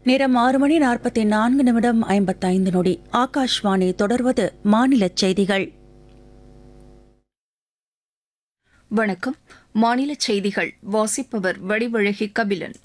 நேரம் ஆறு மணி நாற்பத்தி நான்கு நிமிடம் ஐம்பத்தைந்து நொடி ஆகாஷ்வாணி தொடர்வது மாநிலச் செய்திகள் வணக்கம் மாநில செய்திகள் வாசிப்பவர் வடிவழகி கபிலன்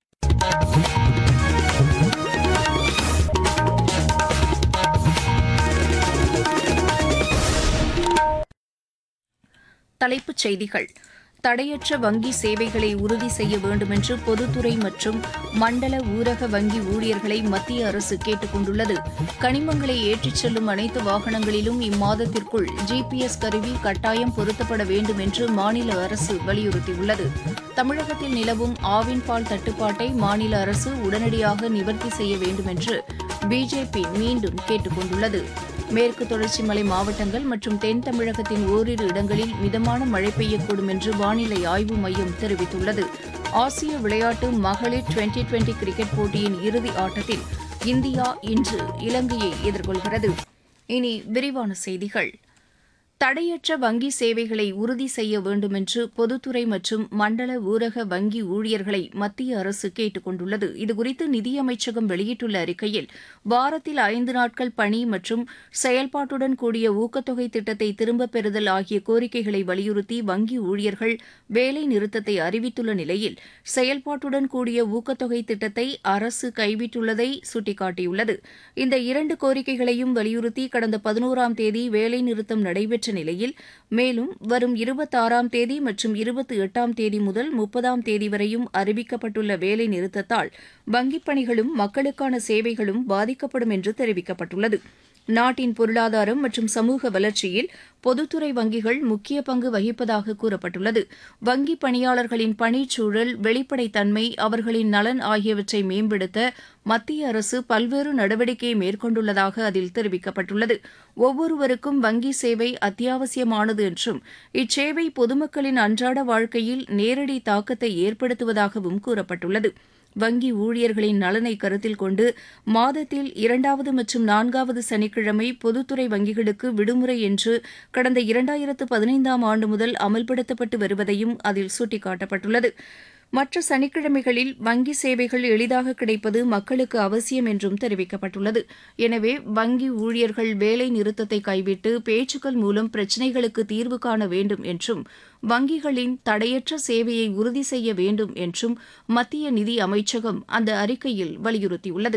தலைப்புச் செய்திகள் தடையற்ற வங்கி சேவைகளை உறுதி செய்ய வேண்டுமென்று பொதுத்துறை மற்றும் மண்டல ஊரக வங்கி ஊழியர்களை மத்திய அரசு கேட்டுக் கொண்டுள்ளது கனிமங்களை ஏற்றிச் செல்லும் அனைத்து வாகனங்களிலும் இம்மாதத்திற்குள் ஜிபிஎஸ் கருவி கட்டாயம் பொருத்தப்பட வேண்டும் என்று மாநில அரசு வலியுறுத்தியுள்ளது தமிழகத்தில் நிலவும் ஆவின் பால் தட்டுப்பாட்டை மாநில அரசு உடனடியாக நிவர்த்தி செய்ய வேண்டும் என்று பிஜேபி மீண்டும் கேட்டுக் கொண்டுள்ளது மேற்கு தொடர்ச்சி மலை மாவட்டங்கள் மற்றும் தென் தமிழகத்தின் ஓரிரு இடங்களில் மிதமான மழை பெய்யக்கூடும் என்று வானிலை ஆய்வு மையம் தெரிவித்துள்ளது ஆசிய விளையாட்டு மகளிர் டுவெண்டி டுவெண்டி கிரிக்கெட் போட்டியின் இறுதி ஆட்டத்தில் இந்தியா இன்று இலங்கையை எதிர்கொள்கிறது இனி விரிவான செய்திகள் தடையற்ற வங்கி சேவைகளை உறுதி செய்ய வேண்டுமென்று பொதுத்துறை மற்றும் மண்டல ஊரக வங்கி ஊழியர்களை மத்திய அரசு கேட்டுக் கொண்டுள்ளது இதுகுறித்து நிதியமைச்சகம் வெளியிட்டுள்ள அறிக்கையில் வாரத்தில் ஐந்து நாட்கள் பணி மற்றும் செயல்பாட்டுடன் கூடிய ஊக்கத்தொகை திட்டத்தை திரும்பப் பெறுதல் ஆகிய கோரிக்கைகளை வலியுறுத்தி வங்கி ஊழியர்கள் வேலை நிறுத்தத்தை அறிவித்துள்ள நிலையில் செயல்பாட்டுடன் கூடிய ஊக்கத்தொகை திட்டத்தை அரசு கைவிட்டுள்ளதை சுட்டிக்காட்டியுள்ளது இந்த இரண்டு கோரிக்கைகளையும் வலியுறுத்தி கடந்த பதினோராம் தேதி வேலைநிறுத்தம் நடைபெற்ற நிலையில் மேலும் வரும் இருபத்தாறாம் தேதி மற்றும் இருபத்தி எட்டாம் தேதி முதல் முப்பதாம் தேதி வரையும் அறிவிக்கப்பட்டுள்ள வேலை நிறுத்தத்தால் வங்கிப் பணிகளும் மக்களுக்கான சேவைகளும் பாதிக்கப்படும் என்று தெரிவிக்கப்பட்டுள்ளது நாட்டின் பொருளாதாரம் மற்றும் சமூக வளர்ச்சியில் பொதுத்துறை வங்கிகள் முக்கிய பங்கு வகிப்பதாக கூறப்பட்டுள்ளது வங்கி பணியாளர்களின் பணிச்சூழல் வெளிப்படைத்தன்மை அவர்களின் நலன் ஆகியவற்றை மேம்படுத்த மத்திய அரசு பல்வேறு நடவடிக்கையை மேற்கொண்டுள்ளதாக அதில் தெரிவிக்கப்பட்டுள்ளது ஒவ்வொருவருக்கும் வங்கி சேவை அத்தியாவசியமானது என்றும் இச்சேவை பொதுமக்களின் அன்றாட வாழ்க்கையில் நேரடி தாக்கத்தை ஏற்படுத்துவதாகவும் கூறப்பட்டுள்ளது வங்கி ஊழியர்களின் நலனை கருத்தில் கொண்டு மாதத்தில் இரண்டாவது மற்றும் நான்காவது சனிக்கிழமை பொதுத்துறை வங்கிகளுக்கு விடுமுறை என்று கடந்த இரண்டாயிரத்து பதினைந்தாம் ஆண்டு முதல் அமல்படுத்தப்பட்டு வருவதையும் அதில் சுட்டிக்காட்டப்பட்டுள்ளது மற்ற சனிக்கிழமைகளில் வங்கி சேவைகள் எளிதாக கிடைப்பது மக்களுக்கு அவசியம் என்றும் தெரிவிக்கப்பட்டுள்ளது எனவே வங்கி ஊழியர்கள் வேலை நிறுத்தத்தை கைவிட்டு பேச்சுக்கள் மூலம் பிரச்சினைகளுக்கு தீர்வு காண வேண்டும் என்றும் வங்கிகளின் தடையற்ற சேவையை உறுதி செய்ய வேண்டும் என்றும் மத்திய நிதி அமைச்சகம் அந்த அறிக்கையில் வலியுறுத்தியுள்ளது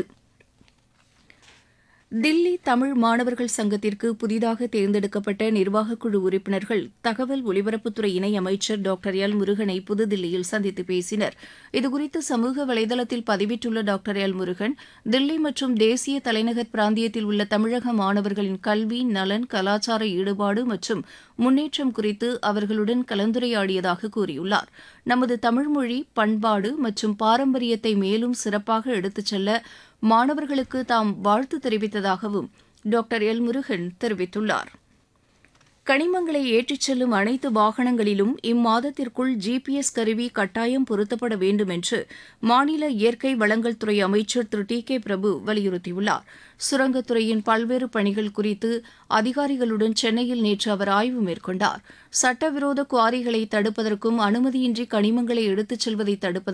தில்லி தமிழ் மாணவர்கள் சங்கத்திற்கு புதிதாக தேர்ந்தெடுக்கப்பட்ட நிர்வாகக்குழு உறுப்பினர்கள் தகவல் ஒலிபரப்புத்துறை இணை அமைச்சர் டாக்டர் எல் முருகனை புதுதில்லியில் சந்தித்து பேசினர் இதுகுறித்து சமூக வலைதளத்தில் பதிவிட்டுள்ள டாக்டர் எல் முருகன் தில்லி மற்றும் தேசிய தலைநகர் பிராந்தியத்தில் உள்ள தமிழக மாணவர்களின் கல்வி நலன் கலாச்சார ஈடுபாடு மற்றும் முன்னேற்றம் குறித்து அவர்களுடன் கலந்துரையாடியதாக கூறியுள்ளார் நமது தமிழ்மொழி பண்பாடு மற்றும் பாரம்பரியத்தை மேலும் சிறப்பாக எடுத்துச் செல்ல மாணவர்களுக்கு தாம் வாழ்த்து தெரிவித்ததாகவும் டாக்டர் எல் முருகன் தெரிவித்துள்ளார் கனிமங்களை ஏற்றிச் செல்லும் அனைத்து வாகனங்களிலும் இம்மாதத்திற்குள் ஜிபிஎஸ் கருவி கட்டாயம் பொருத்தப்பட வேண்டும் என்று மாநில இயற்கை வளங்கள் துறை அமைச்சர் திரு டி கே பிரபு வலியுறுத்தியுள்ளார் சுரங்கத்துறையின் பல்வேறு பணிகள் குறித்து அதிகாரிகளுடன் சென்னையில் நேற்று அவர் ஆய்வு மேற்கொண்டார் சட்டவிரோத குவாரிகளை தடுப்பதற்கும் அனுமதியின்றி கனிமங்களை எடுத்துச் செல்வதை தடுப்பதற்கும்